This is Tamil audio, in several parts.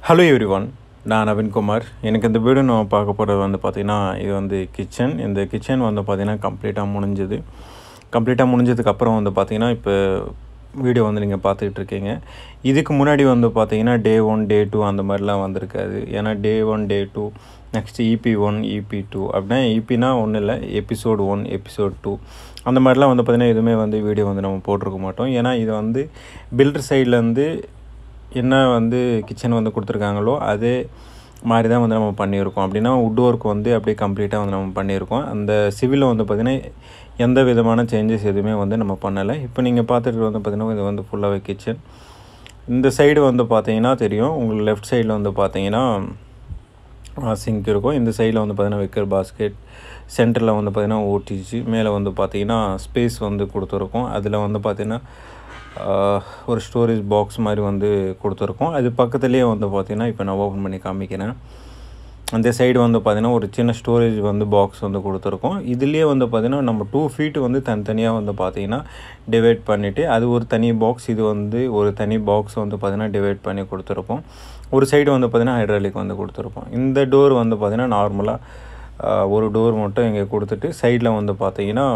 ஹலோ எவ்ரி ஒன் நான் நவீன்குமார் எனக்கு இந்த வீடு நம்ம பார்க்க போகிறது வந்து பார்த்திங்கன்னா இது வந்து கிச்சன் இந்த கிச்சன் வந்து பார்த்திங்கன்னா கம்ப்ளீட்டாக முடிஞ்சுது கம்ப்ளீட்டாக முடிஞ்சதுக்கப்புறம் வந்து பார்த்திங்கன்னா இப்போ வீடியோ வந்து நீங்கள் பார்த்துட்டு இருக்கீங்க இதுக்கு முன்னாடி வந்து பார்த்தீங்கன்னா டே ஒன் டே டூ அந்த மாதிரிலாம் வந்திருக்காது ஏன்னா day one day two next EB one EB two அப்படின்னா இபினா ஒன்றும் இல்லை எபிசோடு ஒன் எபிசோட் டூ அந்த மாதிரிலாம் வந்து பார்த்திங்கன்னா எதுவுமே வந்து வீடியோ வந்து நம்ம போட்டிருக்க மாட்டோம் ஏன்னா இது வந்து பில்டர் சைட்லேருந்து என்ன வந்து கிச்சன் வந்து கொடுத்துருக்காங்களோ அதே மாதிரி தான் வந்து நம்ம பண்ணியிருக்கோம் அப்படின்னா வுட் ஒர்க் வந்து அப்படியே கம்ப்ளீட்டாக வந்து நம்ம பண்ணியிருக்கோம் அந்த சிவிலில் வந்து பார்த்திங்கன்னா எந்த விதமான சேஞ்சஸ் எதுவுமே வந்து நம்ம பண்ணலை இப்போ நீங்கள் பார்த்துட்டு வந்து பார்த்திங்கன்னா இது வந்து ஃபுல்லாகவே கிச்சன் இந்த சைடு வந்து பார்த்தீங்கன்னா தெரியும் உங்களுக்கு லெஃப்ட் சைடில் வந்து பார்த்தீங்கன்னா சிங்க் இருக்கும் இந்த சைடில் வந்து பார்த்தீங்கன்னா வைக்கிற பாஸ்கெட் சென்டரில் வந்து பார்த்தீங்கன்னா ஓடிஜி மேலே வந்து பார்த்தீங்கன்னா ஸ்பேஸ் வந்து கொடுத்துருக்கோம் அதில் வந்து பார்த்தீங்கன்னா ஒரு ஸ்டோரேஜ் பாக்ஸ் மாதிரி வந்து கொடுத்துருக்கோம் அது பக்கத்துலேயே வந்து பார்த்திங்கன்னா இப்போ நான் ஓப்பன் பண்ணி காமிக்கிறேன் அந்த சைடு வந்து பார்த்திங்கன்னா ஒரு சின்ன ஸ்டோரேஜ் வந்து பாக்ஸ் வந்து கொடுத்துருக்கோம் இதுலேயே வந்து பார்த்திங்கன்னா நம்ம டூ ஃபீட் வந்து தனித்தனியாக வந்து பார்த்திங்கன்னா டிவைட் பண்ணிவிட்டு அது ஒரு தனி பாக்ஸ் இது வந்து ஒரு தனி பாக்ஸ் வந்து பார்த்திங்கன்னா டிவைட் பண்ணி கொடுத்துருப்போம் ஒரு சைடு வந்து பார்த்திங்கன்னா ஹைட்ராலிக் வந்து கொடுத்துருப்போம் இந்த டோர் வந்து பார்த்திங்கன்னா நார்மலாக ஒரு டோர் மட்டும் இங்கே கொடுத்துட்டு சைடில் வந்து பார்த்திங்கன்னா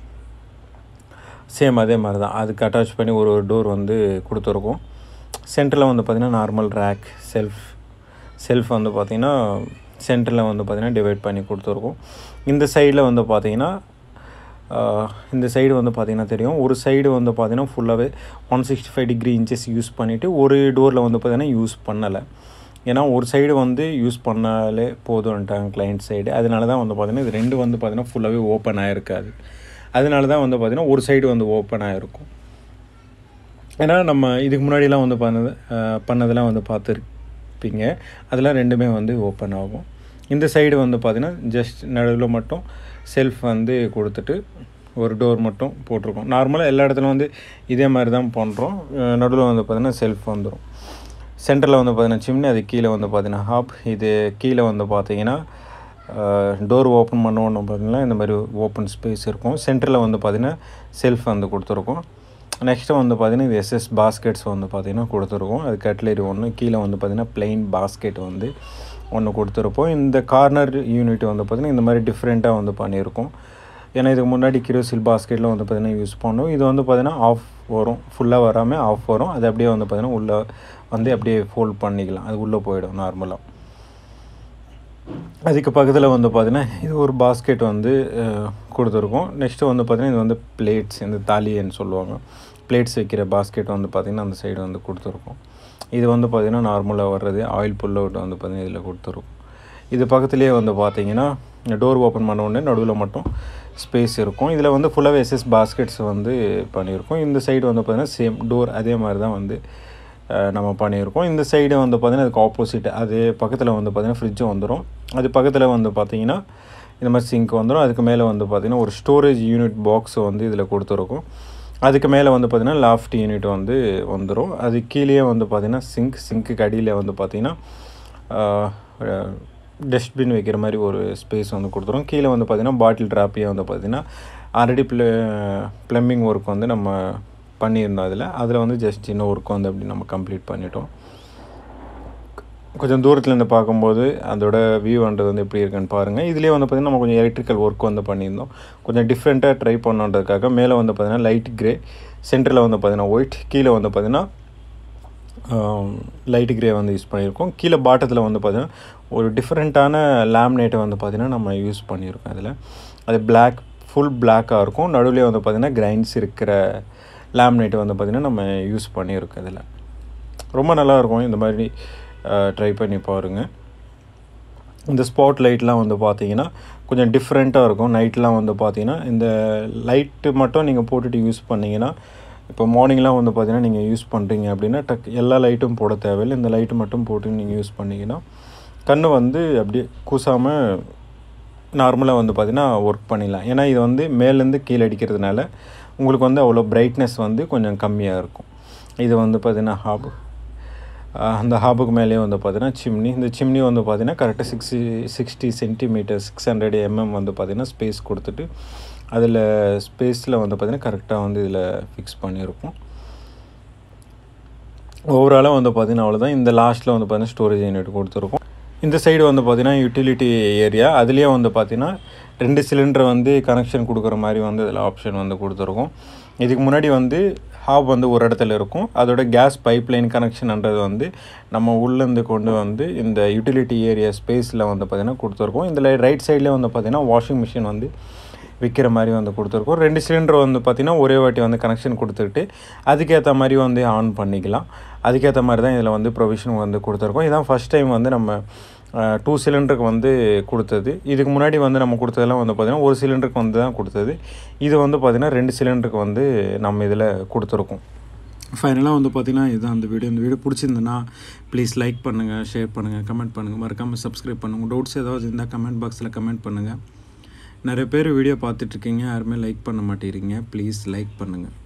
சேம் அதே மாதிரி தான் அதுக்கு அட்டாச் பண்ணி ஒரு ஒரு டோர் வந்து கொடுத்துருக்கோம் சென்டரில் வந்து பார்த்திங்கன்னா நார்மல் ரேக் செல்ஃப் செல்ஃப் வந்து பார்த்திங்கன்னா சென்டரில் வந்து பார்த்திங்கன்னா டிவைட் பண்ணி கொடுத்துருக்கோம் இந்த சைடில் வந்து பார்த்திங்கன்னா இந்த சைடு வந்து பார்த்திங்கன்னா தெரியும் ஒரு சைடு வந்து பார்த்திங்கன்னா ஃபுல்லாகவே one sixty five degree inches use பண்ணிவிட்டு ஒரு டோரில் வந்து பார்த்திங்கன்னா யூஸ் பண்ணலை ஏன்னா ஒரு சைடு வந்து யூஸ் பண்ணாலே போதும்ட்டாங்க கிளைண்ட் சைடு அதனால தான் வந்து பார்த்திங்கன்னா இது ரெண்டு வந்து பார்த்திங்கன்னா ஃபுல்லாகவே ஓப்பன் ஆகிருக்காது அதனால தான் வந்து பார்த்திங்கன்னா ஒரு சைடு வந்து ஓப்பன் ஆகிருக்கும் ஏன்னா நம்ம இதுக்கு முன்னாடிலாம் வந்து பண்ணது பண்ணதெல்லாம் வந்து பார்த்துருப்பீங்க அதெல்லாம் ரெண்டுமே வந்து ஓப்பன் ஆகும் இந்த சைடு வந்து பார்த்திங்கன்னா ஜஸ்ட் நடுவில் மட்டும் செல்ஃப் வந்து கொடுத்துட்டு ஒரு டோர் மட்டும் போட்டிருக்கோம் நார்மலாக எல்லா இடத்துலையும் வந்து இதே மாதிரி தான் பண்ணுறோம் நடுவில் வந்து பார்த்திங்கன்னா செல்ஃப் வந்துடும் சென்டரில் வந்து பார்த்திங்கன்னா சிம்னி அது கீழே வந்து பார்த்திங்கன்னா ஹாப் இது கீழே வந்து பார்த்திங்கன்னா டோர் ஓப்பன் பண்ணோன்னு பார்த்திங்கன்னா இந்த மாதிரி ஓப்பன் ஸ்பேஸ் இருக்கும் சென்டரில் வந்து பார்த்திங்கன்னா செல்ஃப் வந்து கொடுத்துருக்கோம் நெக்ஸ்ட்டு வந்து பார்த்திங்கன்னா இது எஸ்எஸ் பாஸ்கெட்ஸ் வந்து பார்த்திங்கன்னா கொடுத்துருக்கோம் அது கட்லரி ஒன்று கீழே வந்து பார்த்திங்கன்னா பிளெயின் பாஸ்கெட் வந்து ஒன்று கொடுத்துருப்போம் இந்த கார்னர் யூனிட் வந்து பார்த்திங்கன்னா இந்த மாதிரி டிஃப்ரெண்ட்டாக வந்து பண்ணியிருக்கோம் ஏன்னா இதுக்கு முன்னாடி கிரோசில் பாஸ்கெட்டில் வந்து பார்த்திங்கன்னா யூஸ் பண்ணோம் இது வந்து பார்த்திங்கன்னா ஆஃப் வரும் ஃபுல்லாக வராமல் ஆஃப் வரும் அது அப்படியே வந்து பார்த்திங்கன்னா உள்ளே வந்து அப்படியே ஃபோல்ட் பண்ணிக்கலாம் அது உள்ளே போயிடும் நார்மலாக அதுக்கு பக்கத்தில் வந்து பார்த்திங்கன்னா இது ஒரு பாஸ்கெட் வந்து கொடுத்துருக்கோம் நெக்ஸ்ட்டு வந்து பார்த்திங்கன்னா இது வந்து பிளேட்ஸ் இந்த தாலின்னு சொல்லுவாங்க பிளேட்ஸ் வைக்கிற பாஸ்கெட் வந்து பார்த்திங்கன்னா அந்த சைடு வந்து கொடுத்துருக்கோம் இது வந்து பார்த்திங்கன்னா நார்மலாக வர்றது ஆயில் புல் அவுட் வந்து பார்த்திங்கன்னா இதில் கொடுத்துருக்கோம் இது பக்கத்துலேயே வந்து பார்த்திங்கன்னா டோர் ஓப்பன் பண்ண உடனே நடுவில் மட்டும் ஸ்பேஸ் இருக்கும் இதில் வந்து ஃபுல்லாகவே எஸ்எஸ் பாஸ்கெட்ஸ் வந்து பண்ணியிருக்கோம் இந்த சைடு வந்து பார்த்திங்கன்னா சேம் டோர் அதே மாதிரி தான் வந்து நம்ம பண்ணியிருக்கோம் இந்த சைடு வந்து பார்த்திங்கன்னா அதுக்கு ஆப்போசிட் அது பக்கத்தில் வந்து பார்த்திங்கன்னா ஃப்ரிட்ஜும் வந்துடும் அது பக்கத்தில் வந்து பார்த்திங்கன்னா இந்த மாதிரி சிங்க் வந்துடும் அதுக்கு மேலே வந்து பார்த்திங்கன்னா ஒரு ஸ்டோரேஜ் யூனிட் பாக்ஸ் வந்து இதில் கொடுத்துருக்கோம் அதுக்கு மேலே வந்து பார்த்திங்கன்னா லாஃப்ட் யூனிட் வந்து வந்துடும் அது கீழே வந்து பார்த்திங்கன்னா சிங்க் சிங்க்குக்கு அடியில் வந்து பார்த்திங்கன்னா டஸ்ட்பின் வைக்கிற மாதிரி ஒரு ஸ்பேஸ் வந்து கொடுத்துரும் கீழே வந்து பார்த்திங்கன்னா பாட்டில் ட்ராப்பியாக வந்து பார்த்திங்கன்னா ஆல்ரெடி ப்ள ப்ளம்பிங் ஒர்க் வந்து நம்ம பண்ணியிருந்தோம் அதில் அதில் வந்து ஜஸ்ட் சின்ன ஒர்க் வந்து அப்படி நம்ம கம்ப்ளீட் பண்ணிட்டோம் கொஞ்சம் தூரத்துலேருந்து பார்க்கும்போது அதோட வியூன்றது வந்து எப்படி இருக்குன்னு பாருங்கள் இதுலேயே வந்து பார்த்திங்கன்னா நம்ம கொஞ்சம் எலக்ட்ரிக்கல் ஒர்க் வந்து பண்ணியிருந்தோம் கொஞ்சம் டிஃப்ரெண்ட்டாக ட்ரை பண்ணுன்றதுக்காக மேலே வந்து பார்த்திங்கன்னா லைட் கிரே சென்டரில் வந்து பார்த்திங்கன்னா ஒயிட் கீழே வந்து பார்த்திங்கன்னா லைட் கிரே வந்து யூஸ் பண்ணியிருக்கோம் கீழே பாட்டத்தில் வந்து பார்த்திங்கன்னா ஒரு டிஃப்ரெண்ட்டான லேமினேட்டை வந்து பார்த்திங்கன்னா நம்ம யூஸ் பண்ணியிருக்கோம் அதில் அது பிளாக் ஃபுல் பிளாக்காக இருக்கும் நடுவில் வந்து பார்த்திங்கன்னா கிரைண்ட்ஸ் இருக்கிற லேமினேட் வந்து பார்த்திங்கன்னா நம்ம யூஸ் பண்ணியிருக்கோம் இதில் ரொம்ப நல்லாயிருக்கும் இந்த மாதிரி ட்ரை பண்ணி பாருங்கள் இந்த ஸ்பாட் லைட்லாம் வந்து பார்த்தீங்கன்னா கொஞ்சம் டிஃப்ரெண்ட்டாக இருக்கும் நைட்லாம் வந்து பார்த்தீங்கன்னா இந்த லைட்டு மட்டும் நீங்கள் போட்டுட்டு யூஸ் பண்ணிங்கன்னா இப்போ மார்னிங்லாம் வந்து பார்த்தீங்கன்னா நீங்கள் யூஸ் பண்ணுறீங்க அப்படின்னா டக் எல்லா லைட்டும் போட தேவையில்லை இந்த லைட்டு மட்டும் போட்டு நீங்கள் யூஸ் பண்ணிங்கன்னா கண் வந்து அப்படியே கூசாமல் நார்மலாக வந்து பார்த்திங்கன்னா ஒர்க் பண்ணிடலாம் ஏன்னா இது வந்து மேலேருந்து கீழே அடிக்கிறதுனால உங்களுக்கு வந்து அவ்வளோ பிரைட்னஸ் வந்து கொஞ்சம் கம்மியாக இருக்கும் இது வந்து பார்த்திங்கன்னா ஹாப் அந்த ஹாபுக்கு மேலேயே வந்து பார்த்தீங்கன்னா சிம்னி இந்த சிம்னி வந்து பார்த்தீங்கன்னா கரெக்டாக sixty sixty centimeter six hundred mm வந்து பார்த்திங்கன்னா ஸ்பேஸ் கொடுத்துட்டு அதில் ஸ்பேஸில் வந்து பார்த்திங்கன்னா கரெக்டாக வந்து இதில் ஃபிக்ஸ் பண்ணியிருக்கோம் ஓவராலாக வந்து பார்த்திங்கன்னா அவ்வளோதான் இந்த லாஸ்ட்டில் வந்து பார்த்திங்கன்னா ஸ்டோரேஜ் யூனிட் கொடுத்துருக்கோம் இந்த சைடு வந்து பார்த்திங்கன்னா யூட்டிலிட்டி ஏரியா அதுலேயே வந்து பார்த்திங்கன்னா ரெண்டு சிலிண்டர் வந்து கனெக்ஷன் கொடுக்குற மாதிரி வந்து இதில் ஆப்ஷன் வந்து கொடுத்துருக்கோம் இதுக்கு முன்னாடி வந்து ஹாப் வந்து ஒரு இடத்துல இருக்கும் அதோட கேஸ் பைப்லைன் கனெக்ஷன்ன்றது வந்து நம்ம உள்ளேருந்து கொண்டு வந்து இந்த யூட்டிலிட்டி ஏரியா ஸ்பேஸில் வந்து பார்த்திங்கன்னா கொடுத்துருக்கோம் இதில் ரைட் சைட்லேயே வந்து பார்த்திங்கன்னா வாஷிங் மிஷின் வந்து விற்கிற மாதிரி வந்து கொடுத்துருக்கோம் ரெண்டு சிலிண்டர் வந்து பார்த்திங்கன்னா ஒரே வாட்டி வந்து கனெக்ஷன் கொடுத்துட்டு அதுக்கேற்ற மாதிரி வந்து ஆன் பண்ணிக்கலாம் அதுக்கேற்ற மாதிரி தான் இதில் வந்து ப்ரொவிஷன் வந்து கொடுத்துருக்கோம் இதான் ஃபஸ்ட் டைம் வந்து நம்ம டூ சிலிண்டருக்கு வந்து கொடுத்தது இதுக்கு முன்னாடி வந்து நம்ம கொடுத்ததெல்லாம் வந்து பார்த்திங்கன்னா ஒரு சிலிண்டருக்கு வந்து தான் கொடுத்தது இது வந்து பார்த்திங்கன்னா ரெண்டு சிலிண்டருக்கு வந்து நம்ம இதில் கொடுத்துருக்கோம் ஃபைனலாக வந்து பார்த்திங்கன்னா இதுதான் அந்த வீடியோ இந்த வீடியோ பிடிச்சிருந்ததுன்னா ப்ளீஸ் லைக் பண்ணுங்கள் ஷேர் பண்ணுங்கள் கமெண்ட் பண்ணுங்கள் மறக்காமல் சப்ஸ்கிரைப் பண்ணுங்கள் டவுட்ஸ் ஏதாவது இருந்தால் கமெண்ட் பாக்ஸில் கமெண்ட் பண்ணுங்கள் நிறைய பேர் வீடியோ பார்த்துட்ருக்கீங்க யாருமே லைக் பண்ண மாட்டேங்கிறீங்க ப்ளீஸ் லைக் பண்ணுங்கள்